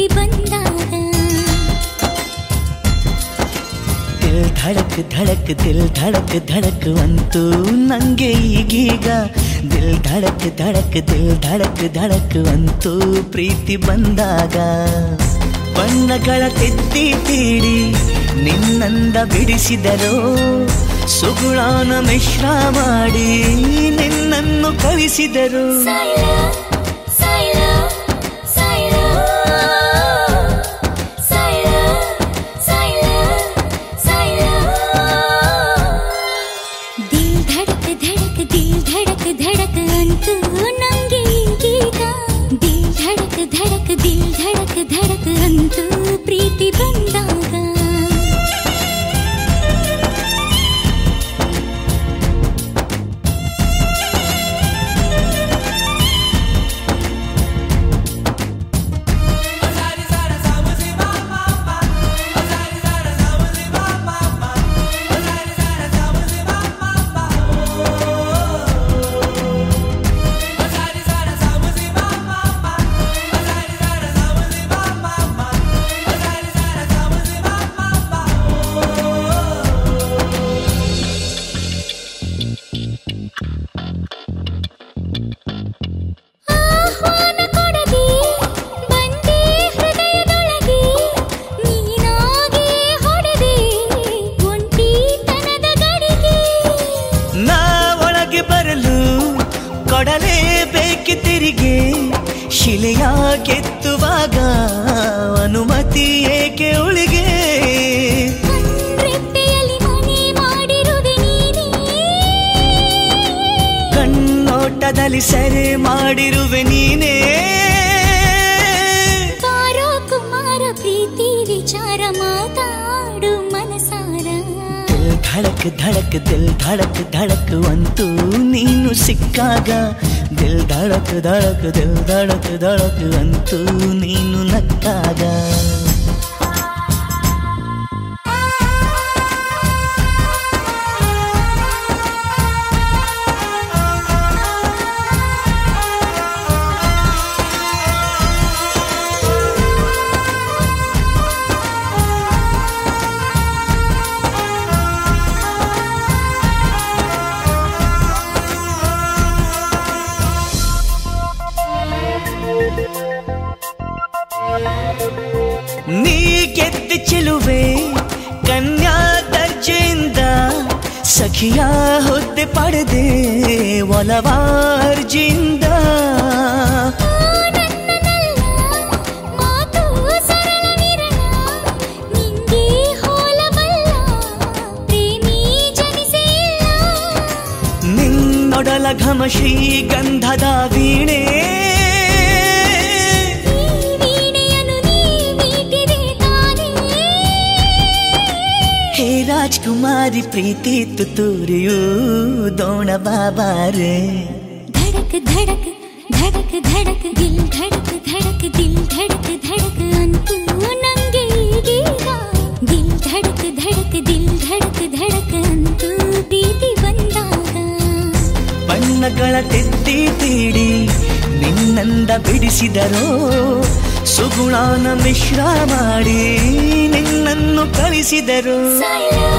ಪ್ರೀತಿ ಬಂದಾಗ ದಿಲ್ ಧಡಕ್ ಧಡಕ್ ದಿಲ್ ಧಡಕ್ ಧಡಕ್ ಅಂತೂ ನಂಗೆ ಈಗೀಗ ದಿಲ್ ಧಡಕ್ ಧಡಕ್ ದಿಲ್ ಧಡಕ್ ಧಡಕ್ ಅಂತೂ ಪ್ರೀತಿ ಬಂದಾಗ ಬಣ್ಣಗಳ ತಿದ್ದಿ ತೀಡಿ ನಿನ್ನಂದ ಬಿಡಿಸಿದರೋ ಸುಗುಳಾನ ಮಿಶ್ರ ಮಾಡಿ ನಿನ್ನನ್ನು ಕಳಿಸಿದರು ಸೈಲ ಸೈಲ ಸೈಲ ಸೈಲ ಸೈಲ ಸೈಲ ದಿಲ್ ಧಡಕ್ ಧಡಕ್ ದಿಲ್ ಧಡಕ್ ಧಡಕ್ ಅಂತೂ ನಂಗೆ ಈಗೀಗ ದಿಲ್ ಧಡಕ್ ಧಡಕ್ ದಿಲ್ ಧಡಕ್ ಧಡಕ್ ಅಂತೂ ಪ್ರೀತಿ ಬಂದಾಗ ಆಹ್ವಾನ ಕೊಡದೆ ಬಂದೆ ಹೃದಯದೊಳಗೆ ನೀನಾಗೆ ಹೊಡೆದೆ ಒಂಟಿತನದ ಗಡಿಗೆ ನಾ ಒಳಗೆ ಬರಲು ಕೊಡಲೇಬೇಕೆ ತಿರಿಗೆ ಶಿಲೆಯ ಕೆತ್ತುವಾಗ ಅನುಮತಿ ಏಕೆ ಉಳಿಗೆ ಕಣ್ರೆಪ್ಪೆಯಲ್ಲಿ ಮನೆ ಮಾಡಿರುವೆ ನೀನೇ ಕಣ್ಣೋಟದಲ್ಲಿ ಸೆರೆ ಮಾಡಿರುವೆ ನೀನೇ ಬಾರೋ ಕುಮಾರ ಪ್ರೀತಿ ವಿಚಾರ ಮಾತಾಡು ಮನಸಾರ ದಿಲ್ ಧಡಕ್ ಧಡಕ್ ದಿಲ್ ಧಡಕ್ ಧಡಕ್ ಅಂತೂ ನೀನು ಸಿಕ್ಕಾಗ ದಿಲ್ ಧಡಕ್ ಧಡಕ್ ದಿಲ್ ಧಡಕ್ ಧಡಕ್ ಅಂತೂ ನೀನು ನಕ್ಕಾಗ ನೀ ಗೆದ್ದ ಚೆಲುವೆ ಕನ್ಯಾ ದರ್ಜೆಯಿಂದ ಸಖಿಯ ಹುದ್ದೆ ಪಡೆದೆ ಒಲವಾರ್ಜಿಂದ ಮಾತು ಸರಳ ವಿರಳ ನಿಂಗೆ ಹೋಲಬಲ್ಲ ಪ್ರೇಮಿ ಜನಿಸಿಲ್ಲ ನಿನ್ನೊಡಲ ಘಮ ಶ್ರೀಗಂಧದ ವೀಣೆ ಈ ವೀಣೆಯನ್ನು ನೀ ಮೀಟಿದೆ ತಾನೇ ಹೇ ರಾಜ್ಕುಮಾರಿ ಪ್ರೀತಿ ತುತ್ತೂರಿಯೂ ದೋಣ ಬಾಬಾರೆ धड़क धड़क धड़क धड़क दिल धड़क धड़क दिल धड़क धड़क ಅಂತೂ ನಂಗೆ ಈಗೀಗ ದಿಲ್ ಧಡಕ್ ಧಡಕ್ ದಿಲ್ ಧಡಕ್ ಧಡಕ್ ಅಂತೂ ಪ್ರೀತಿ ಬಂದಾಗ ಬಣ್ಣಗಳ ತಿದ್ದಿ ತೀಡಿ ನಿನ್ನಂದ ಬಿಡಿಸಿದರೋ ಸುಗುಣಾನ ಮಿಶ್ರ ಮಾಡಿ ನಿನ್ನನ್ನು ಕಳಿಸಿದರು ಸೈಲ